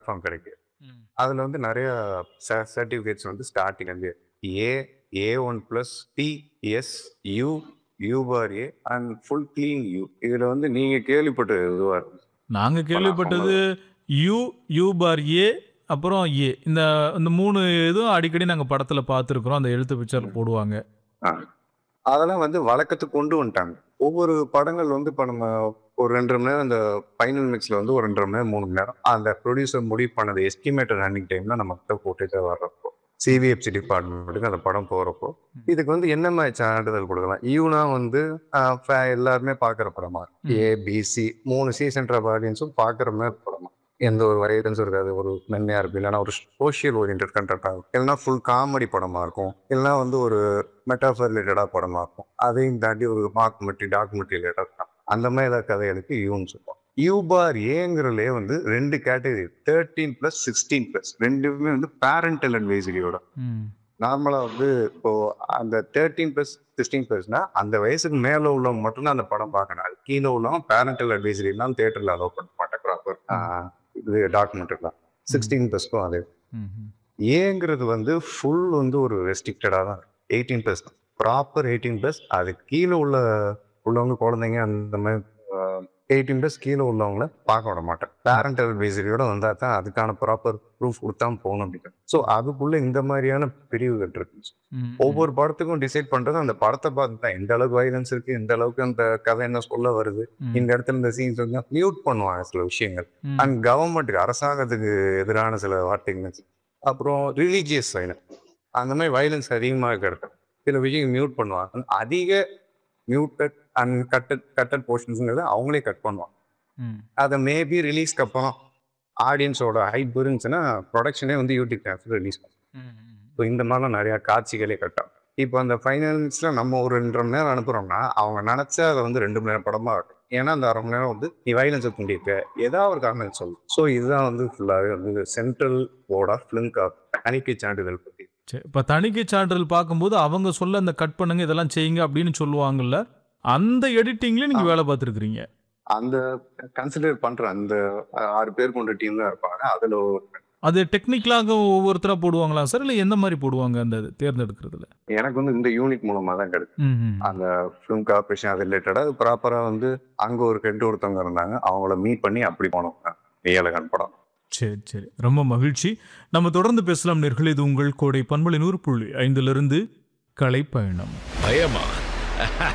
Platform கிடைக்கும் அதில் வந்து நிறைய சர்டிஃபிகேட்ஸ் வந்து ஸ்டார்டிங் வந்து A A one plus T S U யூபார் A and full clean U இதில் வந்து நீங்கள் கேள்விப்பட்ட இதுவாக இருக்கும் நாங்க கேள்விப்பட்டது யூ யூ பார் ஏ அப்புறம் ஏ இந்த இந்த மூணு இதுவும் அடிக்கடி நாங்க படத்துல பார்த்துருக்குறோம் அந்த எழுத்து பிக்சர் போடுவாங்க ஆ. அதெல்லாம் வந்து வழக்கத்துக்கு கொண்டு வந்துட்டாங்க ஒவ்வொரு படங்கள் வந்து இப்போ நம்ம ஒரு ரெண்டரை மணி நேரம் அந்த ஃபைனல் மிக்ஸில் வந்து ஒரு ரெண்டரை மணி நேரம் மூணு மணி நேரம் அந்த ப்ரொடியூசர் முடிவு பண்ணது எஸ்டிமேட்டட் ரன்னிங் டைம்ல நம்ம கிட்ட போட்டுட்டு வர்றப்போ சிவிஎஃப்சி டிபார்ட்மெண்ட்டுக்கு அந்த படம் போகிறப்போ இதுக்கு வந்து என்ன மாதிரி சான்றிதழ் கொடுக்கலாம் ஈவனா வந்து ஆஹ், fa- எல்லாருமே பார்க்குற படமா ஏ பிசி மூணு சி சென்டர் ஆடியன்ஸும் பார்க்குற மாதிரி படமா எந்த ஒரு வரையன்ஸும் இருக்காது ஒரு மென்மையா இருக்கும் இல்லைன்னா ஒரு சோஷியல் ஓரியன்ட் கண்டென்ட்டாக இருக்கும் இல்லைன்னா ஃபுல் காமெடி படமா இருக்கும் இல்லைன்னா வந்து ஒரு மெட்டாஃபர் ரிலேட்டடாக படமா இருக்கும் அதையும் தாண்டி ஒரு டாக்குமெண்ட்ரி டாக்குமெண்ட்ரி ரிலேட்டடாக இருக்கும் அந்த மாதிரி ஏதாவது கதைகளுக்கு யூன்னு சொல்லுவோம் யூ பார் ஏங்கிறதுலே வந்து ரெண்டு category thirteen plus sixteen plus ரெண்டுமே வந்து பேரண்டல் அட்வைசரியோட ம். நார்மலாக வந்து இப்போ அந்த தேர்ட்டீன் ப்ளஸ் சிக்ஸ்டீன் ப்ளஸ்னா அந்த வயசுக்கு மேலே உள்ளவங்க மட்டும்தான் அந்த படம் பார்க்கணும் அது கீழே உள்ளவங்க பேரண்டல் அட்வைசரிலாம் தேட்டரில் அலோவ் பண்ண மாட்டேன் ப்ராப்பர் இது டாக்குமெண்ட்ரிலாம் சிக்ஸ்டீன் ப்ளஸ்க்கும் அதே ம், ம். ஏங்கிறது வந்து ஃபுல் வந்து ஒரு ரெஸ்ட்ரிக்டடாக தான் eighteen plus proper eighteen plus அது கீழே உள்ள உள்ளவங்க குழந்தைங்க அந்த மாதிரி எயிட்டீன் ப்ளஸ் கீழே உள்ளவங்கள பார்க்க விட மாட்டேன் பேரண்டல் அட்வைசரியோட வந்தால் தான் அதுக்கான ப்ராப்பர் ப்ரூஃப் கொடுத்தா போகணும் அப்படின்னு ஸோ அதுக்குள்ள இந்த மாதிரியான பிரிவுகள் இருக்கு ம், ஒவ்வொரு படத்துக்கும் டிசைட் பண்றது அந்த படத்தை பார்த்து தான் எந்த அளவுக்கு வைலன்ஸ் இருக்கு எந்த அளவுக்கு அந்த கதை என்ன சொல்ல வருது ம். இந்த இடத்துல இந்த சீன்ஸ் வந்து மியூட் பண்ணுவாங்க சில விஷயங்கள் ம். அண்ட் கவர்மெண்ட்டுக்கு அரசாங்கத்துக்கு எதிரான சில வார்த்தைகள் அப்புறம் ரிலீஜியஸ் வைலன்ஸ் அந்த மாதிரி வைலன்ஸ் அதிகமாக கிடைக்கும் சில விஷயம் மியூட் பண்ணுவாங்க அதிக மியூட்டட் அண்ட் கட்டட் கட்டட் போர்ஷன்ஸ்ங்கிறத அவங்களே கட் பண்ணுவாங்க ம். அதை மேபி ரிலீஸ்க்கு அப்புறம் ஆடியன்ஸோட ஹைப் இருந்துச்சுன்னா ப்ரொடக்ஷனே வந்து யூடியூப் டேப்ஸில் ரிலீஸ் பண்ணும் ம், ம். ஸோ இந்த மாதிரிலாம் நிறையா காட்சிகளே கட்டும் இப்போ அந்த ஃபைனல்ஸில் நம்ம ஒரு ரெண்டரை மணி நேரம் அனுப்புகிறோம்னா அவங்க நினச்சா அதை வந்து ரெண்டு மணி நேரம் படமாக இருக்கும் ஏன்னா அந்த அரை மணி நேரம் வந்து நீ வைலன்ஸை தூண்டியிருக்க ஏதாவது ஒரு காரணம் சொல்லு ஸோ இதுதான் வந்து ஃபுல்லாகவே வந்து சென்ட்ரல் போர்ட் ஆஃப் ஃபிலிம் காப் தணிக்கை சான்றிதழ் பற்றி சரி இப்போ தணிக்கை சான்றிதழ் பார்க்கும்போது அவங்க சொல்ல அந்த கட் பண்ணுங்க இதெல்லாம் செய்யுங்க அப்படின்னு சொல்லுவாங்கல்ல அந்த எடிட்டிங்ல நீங்க வேலை பார்த்துருக்கீங்க அந்த கன்சிடர் பண்ணுற அந்த ஆறு பேர் கொண்ட டீம் தான் இருப்பாங்க அதில் அது டெக்னிக்கலாக ஒவ்வொருத்தரா போடுவாங்களா சார் இல்லை எந்த மாதிரி போடுவாங்க அந்த இது தேர்ந்தெடுக்கிறதுல எனக்கு வந்து இந்த யூனிட் மூலமாக தான் கிடைக்கும் ம், ம். அந்த ஃபிலிம் கார்பரேஷன் அது ரிலேட்டடாக ப்ராப்பராக வந்து அங்கே ஒரு ஹெட் ஒருத்தவங்க இருந்தாங்க அவங்கள மீட் பண்ணி அப்படி போனோம் ஏழகன் படம் சரி சரி ரொம்ப மகிழ்ச்சி நம்ம தொடர்ந்து பேசலாம் நேர்கள் இது உங்கள் கோடை பண்பலை நூறு புள்ளி ஐந்திலிருந்து கலைப்பயணம் பயமா